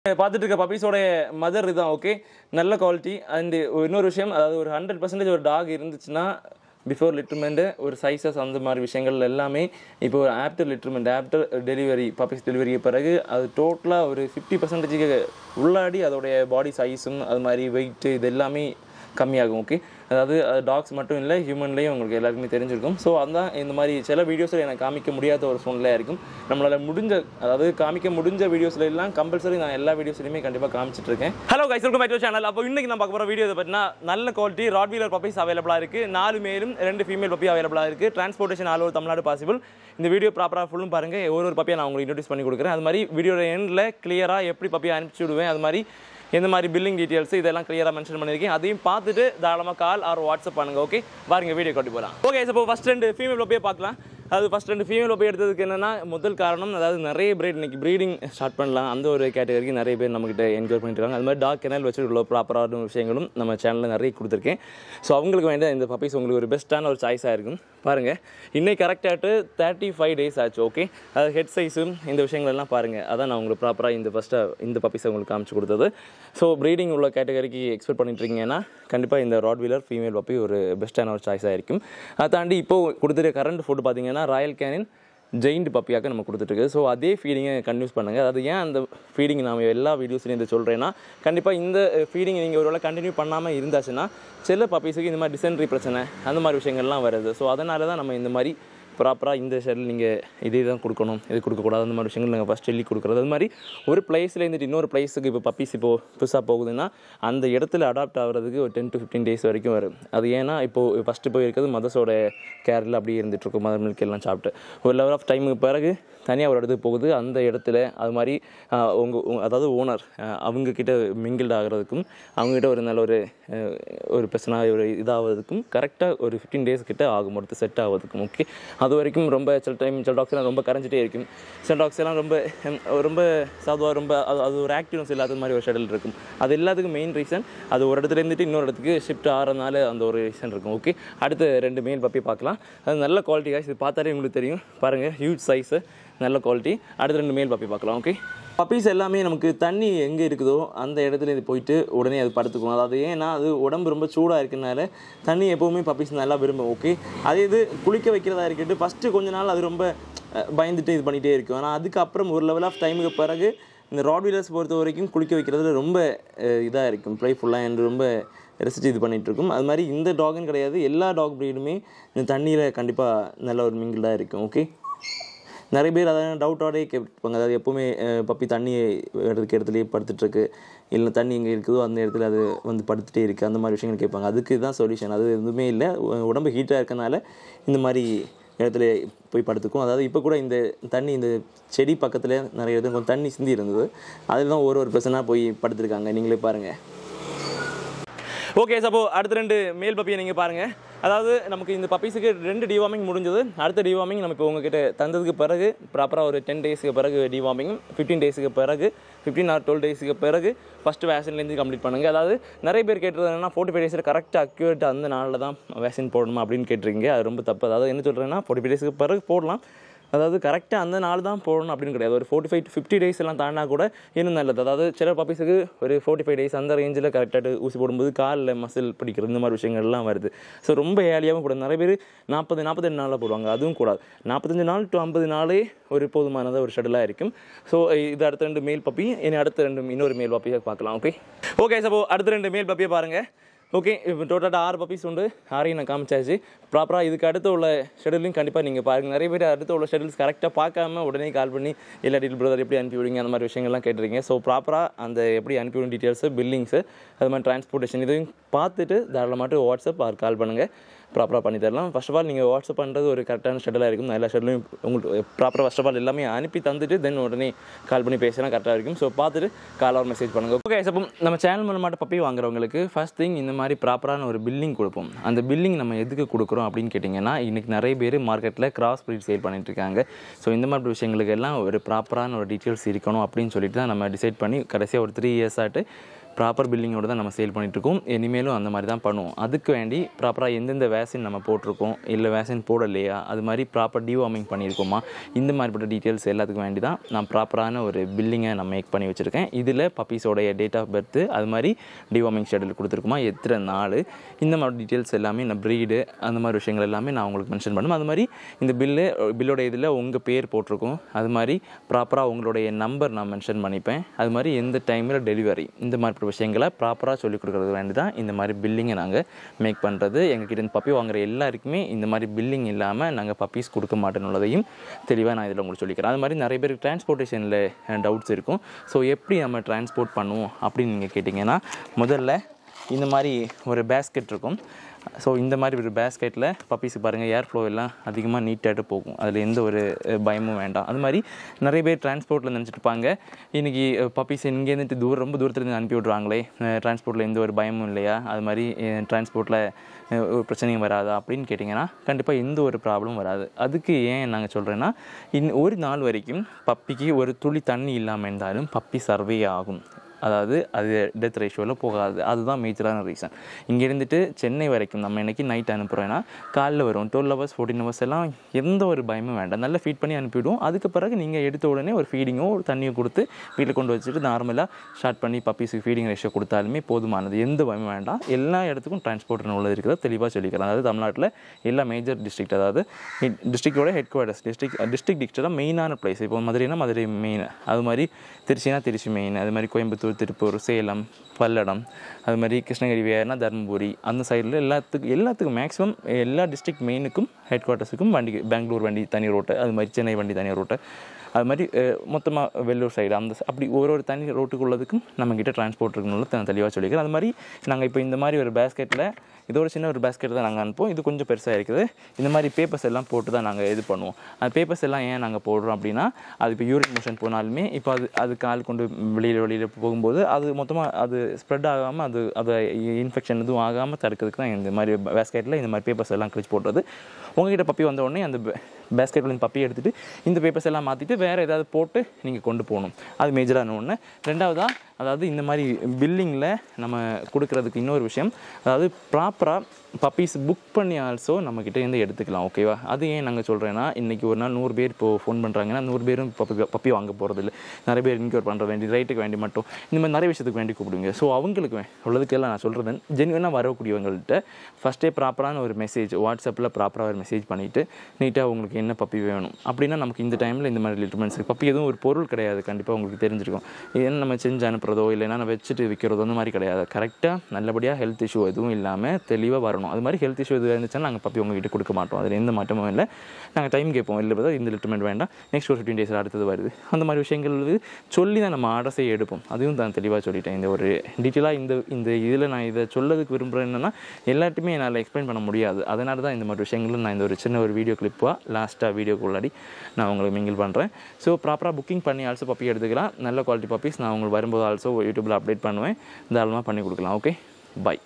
பார்த்துட்டு இருக்க பப்பீஸோட மதர் இதுதான் ஓகே நல்ல குவாலிட்டி அண்ட் இன்னொரு விஷயம் அதாவது ஒரு ஹண்ட்ரட் பர்சன்டேஜ் ஒரு டாக் இருந்துச்சுன்னா பிஃபோர் லிட்ருமெண்ட்டு ஒரு சைஸஸ் அந்த மாதிரி விஷயங்கள் எல்லாமே இப்போ ஒரு ஆப்டர் லிட்ருமெண்ட் ஆப்டர் டெலிவரி பப்பீஸ் டெலிவரிக்கு பிறகு அது டோட்டலாக ஒரு ஃபிஃப்டி பர்சன்டேஜுக்கு உள்ளாடி அதோடைய பாடி சைஸும் அது மாதிரி வெயிட்டு இது எல்லாமே கம்மியாகும் ஓகே அதாவது டாக்ஸ் மட்டும் இல்லை ஹியூமன்லேயும் உங்களுக்கு எல்லாருக்குமே தெரிஞ்சிருக்கும் ஸோ அதான் இந்த மாதிரி சில வீடியோஸில் எனக்கு காமிக்க முடியாத ஒரு சூழ்நிலையாக இருக்கும் நம்மளால் முடிஞ்ச அதாவது காமிக்க முடிஞ்ச வீடியோஸ்ல எல்லாம் கம்பல்சரி நான் எல்லா வீடியோஸ்லையுமே கண்டிப்பாக காமிச்சிட்டு இருக்கேன் hello guys welcome back to channel அப்போ இன்னைக்கு நான் பார்க்க போகிற வீடியோ பார்த்தீங்கன்னா நல்ல குவாலிட்டி ராட்வீலர் பப்பீஸ் அவைலபிளாக இருக்குது நாலு மேலும் ரெண்டு ஃபீமேல் பப்பி அவைலபிளாக இருக்குது transportation all over Tamil Nadu possible இந்த வீடியோ ப்ராப்பராக ஃபுல்லும் பாருங்கள் ஒரு ஒரு பப்பியை நான் உங்களுக்கு இன்ட்ரடியூஸ் பண்ணி கொடுக்குறேன் அது மாதிரி வீடியோட எண்டில் கிளியராக எப்படி பப்பியை அனுப்பிச்சி விடுவேன் அது மாதிரி எந்த மாதிரி பில்லிங் டீட்டெயில்ஸ் இதெல்லாம் கிளியராக மென்ஷன் பண்ணியிருக்கேன் அதையும் பார்த்துட்டு தாராளமாக கால் ஆர் வாட்ஸ்அப் பண்ணுங்க ஓகே பாருங்க வீடியோ கொண்டு போகலாம் ஓகே இப்போ ஃபஸ்ட் ரெண்டு ஃபீமேல் பப்பியை பார்க்கலாம் அது ஃபஸ்ட் ரெண்டு ஃபீமேல் பப்பி எடுத்ததுக்கு என்னன்னா முதல் காரணம் அதாவது நிறைய பிரீட் இன்னைக்கு ப்ரீடிங் ஸ்டார்ட் பண்ணலாம் அந்த ஒரு கேட்டகரிக்கு நிறைய பேர் நம்மகிட்ட என்கொயர் பண்ணிட்டு இருக்காங்க அது மாதிரி டாக் கெனல் வச்சு உள்ள ப்ராப்பரான விஷயங்களும் நம்ம சேனலில் நிறைய கொடுத்துருக்கேன் ஸோ அவங்களுக்கு வேண்டிய இந்த பப்பீஸ் உங்களுக்கு ஒரு பெஸ்ட்டான ஒரு சாய்ஸாக இருக்கும் பாருங்கள் இன்னைக்கு கரெக்டாகிட்டு தேர்ட்டி ஃபைவ் டேஸ் ஆச்சு ஓகே அது ஹெட் சைஸும் இந்த விஷயங்கள் எல்லாம் பாருங்கள் அதான் நான் உங்களுக்கு ப்ராப்பராக இந்த ஃபஸ்ட்டாக இந்த பப்பீஸை உங்களுக்கு காமிச்சு கொடுத்தது ஸோ ப்ரீடிங் உள்ள கேட்டகரிக்கு எக்ஸ்பெக்ட் பண்ணிட்டு இருக்கீங்கன்னா கண்டிப்பாக இந்த ராட் வீலர் ஃபீமேல் பப்பி ஒரு பெஸ்ட்டான ஒரு சாய்ஸாக இருக்கும் அதை தாண்டி இப்போ கொடுத்துருக்க கரண்ட் ஃபுட் பார்த்தீங்கன்னா ராயல் கேனின் ஜெயிண்ட் பப்பியாக நம்ம கொடுத்துட்ருக்கு ஸோ அதே ஃபீடிங்கை கன்யூஸ் பண்ணுங்கள் அதாவது ஏன் அந்த ஃபீடிங் நான் எல்லா வீடியோஸ்லையும் இதை சொல்கிறேன்னா கண்டிப்பாக இந்த ஃபீடிங் நீங்கள் ஒருவேளை கண்டினியூ பண்ணாமல் இருந்தாச்சுன்னா சில பப்பீஸுக்கு இந்த மாதிரி டிசென்ட்ரி பிரச்சனை அந்த மாதிரி விஷயங்கள்லாம் வருது ஸோ அதனால தான் நம்ம இந்த மாதிரி ப்ராப்பராக இந்த ஷெல் நீங்கள் இதே தான் கொடுக்கணும் இது கொடுக்கக்கூடாது அந்த மாதிரி விஷயங்கள் நாங்கள் ஃபஸ்ட் சொல்லி கொடுக்குறது அது மாதிரி ஒரு பிளேஸில் இருந்துட்டு இன்னொரு பிளேஸுக்கு இப்போ பப்பீஸ் இப்போ புதுசாக போகுதுன்னா அந்த இடத்துல அடாப்ட் ஆகிறதுக்கு ஒரு டென் டு ஃபிஃப்டீன் டேஸ் வரைக்கும் வரும் அது ஏன்னா இப்போது ஃபஸ்ட்டு போய் இருக்கிறது மதர்ஸோட கேரில் அப்படியே இருந்துகிட்ருக்கும் மதர் மில்க் எல்லாம் சாப்பிட்டு ஒரு லெவல் ஆஃப் டைமுக்கு பிறகு தனியாக ஒரு இடத்துக்கு போகுது அந்த இடத்துல அது மாதிரி உங்கள் அதாவது ஓனர் அவங்கக்கிட்ட மிங்கிள்ட் ஆகிறதுக்கும் அவங்ககிட்ட ஒரு நல்ல ஒரு அஹ், ஒரு பிரச்சனை ஒரு இதாகிறதுக்கும் கரெக்டாக ஒரு ஃபிஃப்டீன் டேஸ் கிட்ட ஆகும் ஒருத்தர் செட் ஆகிறதுக்கும் ஓகே அது வரைக்கும் ரொம்ப சில டைம் சில டாக்ஸ் எல்லாம் ரொம்ப கரைஞ்சிட்டே இருக்கும் சில டாக்ஸ் எல்லாம் ரொம்ப ஹம், ரொம்ப சாதுவாக ரொம்ப அது அது ஒரு ஆக்டிவ்னஸ் இல்லாத மாதிரி ஒரு ஷெடியூல் இருக்கும் அது எல்லாத்துக்கும் மெயின் ரீசன் அது ஒரு இடத்துல இருந்துட்டு இன்னொரு இடத்துக்கு ஷிஃப்ட் ஆகிறதுனால அந்த ஒரு ரீசன் இருக்கும் ஓகே அடுத்து ரெண்டு மெயில் பப்பி பார்க்கலாம் அது நல்ல குவாலிட்டி காய்ஸ் இது பார்த்தாலே உங்களுக்கு தெரியும் பாருங்கள் ஹியூஜ் சைஸு நல்ல குவாலிட்டி அடுத்து ரெண்டு மேல் பப்பி பார்க்கலாம் ஓகே பப்பீஸ் எல்லாமே நமக்கு தண்ணி எங்கே இருக்குதோ அந்த இடத்துல இது போயிட்டு உடனே அது படுத்துக்கும் அதாவது ஏன்னா அது உடம்பு ரொம்ப சூடாக இருக்கனால தண்ணி எப்போவுமே பப்பீஸ் நல்லா விரும்பும் ஓகே அதே இது குளிக்க வைக்கிறதா இருக்கட்டும் ஃபஸ்ட்டு கொஞ்ச நாள் அது ரொம்ப அஹ், பயந்துட்டு இது பண்ணிகிட்டே இருக்கும் ஆனால் அதுக்கப்புறம் ஒரு லெவல் ஆஃப் டைமுக்கு பிறகு இந்த ராட்வீலர்ஸ் பொறுத்த வரைக்கும் குளிக்க வைக்கிறதுல ரொம்ப இதாக இருக்கும் ப்ளைஃபுல்லாக அண்ட் ரொம்ப ரசித்து இது பண்ணிகிட்டு இருக்கும் அது மாதிரி இந்த டாகுன்னு கிடையாது எல்லா டாக் ப்ரீடுமே இந்த தண்ணியில் கண்டிப்பாக நல்ல ஒரு மிங்கிளாக இருக்கும் ஓகே நிறைய பேர் அதாவது டவுட்டோடே கேட்பாங்க அதாவது எப்போவுமே அஹ், பப்பி தண்ணி எடுத்துக்க இடத்துலையே படுத்துட்ருக்கு இல்லை தண்ணி எங்கே இருக்குதோ அந்த இடத்துல அது வந்து படுத்துட்டே இருக்குது அந்த மாதிரி விஷயங்கள் கேட்பாங்க அதுக்கு தான் சொல்யூஷன் அது எதுவுமே இல்லை உ- உடம்பு ஹீட்டாக இருக்கனால இந்த மாதிரி இடத்துல போய் படுத்துக்கும் அதாவது இப்போ கூட இந்த தண்ணி இந்த செடி பக்கத்தில் நிறைய இடத்துல கொஞ்சம் தண்ணி சிந்தி இருந்தது அதில் தான் ஒரு ஒரு பர்சனாக போய் படுத்துருக்காங்க நீங்களே பாருங்கள் ஓகே சப்போ அடுத்த ரெண்டு மேல் பப்பியை நீங்கள் பாருங்கள் அதாவது நமக்கு இந்த பப்பீஸுக்கு ரெண்டு டிவார்மிங் முடிஞ்சது அடுத்த டிவார்மிங் நம்ம இப்போ உங்ககிட்ட தந்ததுக்கு பிறகு ப்ராப்பராக ஒரு டென் டேஸுக்கு பிறகு டிவார்மிங் ஃபிஃப்டீன் டேஸுக்கு பிறகு ஃபிஃப்டீன் ஆர் டுவெல் டேஸுக்கு பிறகு ஃபஸ்ட்டு வேக்சின்லேருந்து கம்ப்ளீட் பண்ணுங்கள் அதாவது நிறைய பேர் கேட்டது என்னன்னா ஃபோர்ட்டி ஃபைவ் டேஸில் கரெக்டாக அக்யூரேட் அந்த நாளில் தான் வேக்சின் போடணுமா அப்படின்னு கேட்டிருக்கீங்க அது ரொம்ப தப்பு அதாவது என்ன சொல்கிறேன்னா ஃபோர்ட்டி ஃபைவ் டேஸுக்கு பிறகு போடலாம் அதாவது கரெக்டாக அந்த நாள் தான் போடணும் அப்படின்னு கிடையாது ஒரு forty five to fifty days எல்லாம் தாண்டினா கூட இன்னும் நல்லது அதாவது சில பப்பீஸுக்கு ஒரு ஃபோர்ட்டி ஃபைவ் டேஸ் அந்த ரேஞ்சில் கரெக்டாக ஊசி போடும்போது காலில் மசில் பிடிக்கிறது இந்த மாதிரி விஷயங்கள்லாம் வருது ஸோ ரொம்ப ஏழியாகவும் கூட நிறைய பேர் நாற்பது நாற்பத்தெட்டு நாளில் போடுவாங்க அதுவும் கூடாது நாற்பத்தஞ்சு நாள் டு ஐம்பது நாளே ஒரு போதுமானதாக ஒரு ஷெடியூலாக இருக்கும் ஸோ இது அடுத்த ரெண்டு மேல் பப்பி இனி அடுத்த ரெண்டு இன்னொரு மேல் பப்பியை பார்க்கலாம் ஓகே ஓகே சப்போ அடுத்த ரெண்டு மேல் பப்பியை பாருங்கள் ஓகே இப்போ டோட்டலாக ஆறு பப்பீஸ் உண்டு ஆறையும் நான் காமிச்சாச்சு ப்ராப்பராக இதுக்கு அடுத்து உள்ள ஷெடியூலையும் கண்டிப்பாக நீங்கள் பாருங்கள் நிறைய பேர் அடுத்து உள்ள ஷெடியூல்ஸ் கரெக்டாக பார்க்காம உடனே கால் பண்ணி இல்லாட்டி பிரதர் எப்படி அனுப்பி விடுங்க அந்த மாதிரி விஷயங்கள்லாம் கேட்டிருக்கீங்க ஸோ ப்ராப்பராக அந்த எப்படி அனுப்பி விடும் டீட்டெயில்ஸு பில்லிங்ஸு அது மாதிரி டிரான்ஸ்போர்ட்டேஷன் இதையும் பார்த்துட்டு தாராளமாட்டு வாட்ஸ்அப் ஆர் கால் பண்ணுங்கள் ப்ராப்பராக பண்ணி தரலாம் ஃபர்ஸ்ட் ஆஃப் ஆல் நீங்கள் வாட்ஸ்அப் பண்ணுறது ஒரு கரெக்டான ஷெடியூலாக இருக்கும் நான் எல்லா ஷெடியூலையும் உங்களுக்கு ப்ராப்பராக ஃபர்ஸ்ட் ஆஃப் ஆல் எல்லாமே அனுப்பி தந்துட்டு தென் உடனே கால் பண்ணி பேசினா கரெக்டாக இருக்கும் ஸோ பார்த்துட்டு கால் ஆர் மெசேஜ் பண்ணுங்கள் ஓகே சப்போ நம்ம சேனல் மூலமாட்ட பப்பி வாங்குறவங்களுக்கு ஃபர்ஸ்ட் திங் இந்த மாதிரி ப்ராப்பரான ஒரு பில்லிங் கொடுப்போம் அந்த பில்லிங் நம்ம எதுக்கு கொடுக்குறோம் அப்படின்னு கேட்டிங்கன்னா இன்றைக்கி நிறைய பேர் மார்க்கெட்டில் கிராஸ் ப்ரீட் சேல் பண்ணிட்டு இருக்காங்க ஸோ இந்த மாதிரி விஷயங்களுக்கு எல்லாம் ஒரு ப்ராப்பரான ஒரு டீட்டெயில்ஸ் இருக்கணும் அப்படின்னு சொல்லிட்டு தான் நம்ம டிசைட் பண்ணி கடைசியாக ஒரு த்ரீ இயர்ஸ் ஆட்டு ப்ராப்பர் பில்லிங்கோட தான் நம்ம சேல் பண்ணிகிட்ருக்கோம் இனிமேலும் அந்த மாதிரி தான் பண்ணுவோம் அதுக்கு வேண்டி ப்ராப்பராக எந்தெந்த வேக்சின் நம்ம போட்டிருக்கோம் இல்லை வேக்சின் போடலையா அது மாதிரி ப்ராப்பர் டிவார்மிங் பண்ணியிருக்கோமா இந்த மாதிரிப்பட்ட டீட்டெயில்ஸ் எல்லாத்துக்கும் வேண்டி தான் நான் ப்ராப்பரான ஒரு பில்லிங்கை நான் மேக் பண்ணி வச்சுருக்கேன் இதில் பப்பீஸோடைய டேட் ஆஃப் பர்த்து அது மாதிரி டிவார்மிங் ஷெடியூல் கொடுத்துருக்குமா எத்தனை நாள் இந்த மாதிரி டீட்டெயில்ஸ் எல்லாமே நான் ப்ரீடு அந்த மாதிரி விஷயங்கள் எல்லாமே நான் உங்களுக்கு மென்ஷன் பண்ணுவேன் அது மாதிரி இந்த பில்லு பில்லோட இதில் உங்கள் பேர் போட்டிருக்கோம் அது மாதிரி ப்ராப்பராக உங்களுடைய நம்பர் நான் மென்ஷன் பண்ணிப்பேன் அது மாதிரி எந்த டைமில் டெலிவரி இந்த மாதிரி விஷயங்களை ப்ராப்பராக சொல்லிக் கொடுக்குறது வேண்டி தான் இந்த மாதிரி பில்லிங்கை நாங்கள் மேக் பண்ணுறது எங்ககிட்ட இருந்து பப்பி வாங்குற எல்லாருக்குமே இந்த மாதிரி பில்லிங் இல்லாமல் நாங்கள் பப்பீஸ் கொடுக்க மாட்டேன்னுள்ளதையும் தெளிவாக நான் இதில் உங்களுக்கு சொல்லிக்கிறேன் அது மாதிரி நிறைய பேருக்கு டிரான்ஸ்போர்ட்டேஷனில் டவுட்ஸ் இருக்கும் ஸோ எப்படி நம்ம டிரான்ஸ்போர்ட் பண்ணுவோம் அப்படின்னு நீங்கள் கேட்டிங்கன்னா முதல்ல இந்த மாதிரி ஒரு பேஸ்கெட் இருக்கும் ஸோ இந்த மாதிரி ஒரு பேஸ்கெட்டில் பப்பீஸ் பாருங்கள் ஏர் ஃப்ளோ எல்லாம் அதிகமாக நீட்டாகிட்டு போகும் அதில் எந்த ஒரு அஹ், பயமும் வேண்டாம் அது மாதிரி நிறைய பேர் டிரான்ஸ்போர்ட்டில் நினச்சிட்டு இருப்பாங்க இன்றைக்கி பப்பீஸ் இங்கேருந்து தூரம் ரொம்ப தூரத்துலேருந்து அனுப்பி விட்றாங்களே டிரான்ஸ்போர்ட்டில் எந்த ஒரு பயமும் இல்லையா அது மாதிரி டிரான்ஸ்போர்ட்டில் ஒரு பிரச்சனையும் வராதா அப்படின்னு கேட்டிங்கன்னா கண்டிப்பாக எந்த ஒரு ப்ராப்ளமும் வராது அதுக்கு ஏன் நாங்கள் சொல்கிறேன்னா இன் ஒரு நாள் வரைக்கும் பப்பிக்கு ஒரு துளி தண்ணி இல்லாமல் இருந்தாலும் பப்பி சர்வே ஆகும் அதாவது அது டெத் ரேஷியோவில் போகாது அதுதான் மேஜரான ரீசன் இங்கே இருந்துட்டு சென்னை வரைக்கும் நம்ம இன்னைக்கு நைட் அனுப்புகிறோன்னா காலைல வரும் டுவெல் ஹவர்ஸ் ஃபோர்டீன் ஹவர்ஸ் எல்லாம் எந்த ஒரு பயமும் வேண்டாம் நல்லா ஃபீட் பண்ணி அனுப்பிவிடுவோம் அதுக்கு பிறகு நீங்கள் எடுத்த உடனே ஒரு ஃபீடிங்கோ ஒரு தண்ணியோ கொடுத்து வீட்டில் கொண்டு வச்சுட்டு நார்மலாக ஸ்டார்ட் பண்ணி பப்பீஸுக்கு ஃபீடிங் ரேஷியோ கொடுத்தாலுமே போதுமானது எந்த பயமும் வேண்டாம் எல்லா இடத்துக்கும் டிரான்ஸ்போர்ட் உள்ளது இருக்கிறத தெளிவாக சொல்லிக்கிறேன் அதாவது தமிழ்நாட்டில் எல்லா மேஜர் டிஸ்ட்ரிக்ட் அதாவது டிஸ்ட்ரிக்டோட ஹெட் குவார்ட்டர்ஸ் டிஸ்ட்ரிக்ட் டிஸ்ட்ரிக்ட் டிஸ்ட்ரிக்டாக மெயினான பிளேஸ் இப்போ மதுரைனா மதுரை மெயின் அது மாதிரி திருச்சினா திருச்சி மெயின் அது மாதிரி கோயம்புத்தூர் திருப்பூர் சேலம் பல்லடம் அது மாதிரி கிருஷ்ணகிரி வேறுனா தருமபுரி அந்த சைடில் எல்லாத்துக்கும் எல்லாத்துக்கும் மேக்ஸிமம் எல்லா டிஸ்ட்ரிக்ட் மெயினுக்கும் ஹெட் குவார்ட்டர்ஸுக்கும் வண்டி பெங்களூர் வண்டி தனி ரோட்டு அது மாதிரி சென்னை வண்டி தனி ரோட்டு அது மாதிரி மொத்தமாக வெள்ளூர் சைடு அந்த ச- அப்படி ஒரு ஒரு தனி ரோட்டுக்குள்ளதுக்கும் நம்மக்கிட்ட டிரான்ஸ்போர்ட் இருக்கணும்னு நான் தெளிவாக சொல்லிக்கிறேன் அது மாதிரி நாங்கள் இப்போ இந்த மாதிரி ஒரு பேஸ்கெட்டில் இதோட சின்ன ஒரு பேஸ்கெட் தான் நாங்கள் அனுப்புவோம் இது கொஞ்சம் பெருசாக இருக்குது இந்த மாதிரி பேப்பர்ஸ் எல்லாம் போட்டு தான் நாங்கள் இது பண்ணுவோம் அந்த பேப்பர்ஸ் எல்லாம் ஏன் நாங்கள் போடுறோம் அப்படின்னா அது இப்போ யூரின் மோஷன் போனாலுமே இப்போ அது அது கால் கொண்டு வெளியில் வெளியில் போகும்போது அது மொத்தமாக அது ஸ்ப்ரெட் ஆகாமல் அது அதை இன்ஃபெக்ஷன் எதுவும் ஆகாமல் தடுக்கிறதுக்கு தான் இந்த மாதிரி பேஸ்கெட்டில் இந்த மாதிரி பேப்பர்ஸ் எல்லாம் கிழிச்சு போடுறது உங்ககிட்ட பப்பி வந்த உடனே அந்த பேஸ்கெட்டில் இந்த பப்பி எடுத்துகிட்டு இந்த பேப்பர்ஸ் எல்லாம் மாற்றிட்டு வேறு ஏதாவது போட்டு நீங்கள் கொண்டு போகணும் அது மேஜரான ஒன்று ரெண்டாவதாக அதாவது இந்த மாதிரி பில்லிங்கில் நம்ம கொடுக்கறதுக்கு இன்னொரு விஷயம் அதாவது ப்ராப்பராக பப்பீஸ் புக் பண்ணி ஆல்சோ நம்மக்கிட்ட இருந்து எடுத்துக்கலாம் ஓகேவா அது ஏன் நாங்கள் சொல்கிறேன்னா இன்றைக்கி ஒரு நாள் நூறு பேர் இப்போது ஃபோன் பண்ணுறாங்கன்னா நூறு பேரும் பப்பி பப்பி வாங்க போகிறது இல்லை நிறைய பேர் இன்க்யூர் பண்ணுற வேண்டி ரைட்டுக்கு வேண்டி மட்டும் இந்த மாதிரி நிறைய விஷயத்துக்கு வேண்டி கூப்பிடுங்க ஸோ அவங்களுக்கு வே- உள்ளதுக்கெல்லாம் நான் சொல்கிறது ஜென்வனாக வரக்கூடியவங்கள்ட்ட ஃபஸ்ட்டே ப்ராப்பரான ஒரு மெசேஜ் வாட்ஸ்அப்பில் ப்ராப்பராக ஒரு மெசேஜ் பண்ணிவிட்டு நீட்டாக உங்களுக்கு என்ன பப்பி வேணும் அப்படின்னா நமக்கு இந்த டைமில் இந்த மாதிரி லிட்டர்மெண்ட்ஸ் பப்பி எதுவும் ஒரு பொருள் கிடையாது கண்டிப்பாக உங்களுக்கு தெரிஞ்சிருக்கும் என்ன நம்ம செஞ்சு அனுப்புறதோ இல்லைன்னா நம்ம வச்சுட்டு விற்கிறதோ அந்த மாதிரி கிடையாது கரெக்டாக நல்லபடியாக ஹெல்த் இஷ்யூ எதுவும் இல்லாமல் தெளிவாக வரணும் அது மாதிரி ஹெல்த் இஷ்யூ எதுவும் இருந்துச்சுன்னா நாங்கள் பப்பி உங்ககிட்ட கொடுக்க மாட்டோம் அதில் எந்த மாற்றமும் இல்லை நாங்கள் டைம் கேட்போம் இல்லை brother, இந்த லிட்டர்மெண்ட் வேண்டாம் நெக்ஸ்ட் ஒரு ஃபிஃப்டீன் டேஸில் அடுத்தது வருது அந்த மாதிரி விஷயங்கள் வந்து சொல்லி தான் நம்ம ஆர்டர் செய்ய எடுப்போம் அதுவும் தான் தெளிவாக சொல்லிட்டேன் இந்த ஒரு டீட்டெயிலாக இந்த இந்த இதில் நான் இதை சொல்லதுக்கு விரும்புகிறேன் என்னன்னா எல்லாத்தையுமே என்னால் எக்ஸ்பிளைன் பண்ண முடியாது அதனால தான் இந்த மாதிரி விஷயங்களும் நான் இந்த ஒரு சின்ன ஒரு வீடியோ கிளிப்பாக லாஸ்ட்டாக வீடியோக்குள்ளாடி நான் உங்களுக்கு மிங்கிள் பண்ணுறேன் ஸோ ப்ராப்பராக புக்கிங் பண்ணி ஆல்சோ பப்பி எடுத்துக்கலாம் நல்ல குவாலிட்டி பப்பீஸ் நான் உங்களுக்கு வரும்போது ஆல்சோ யூடியூப்பில் அப்டேட் பண்ணுவேன் தாராளமாக பண்ணி கொடுக்கலாம் ஓகே பை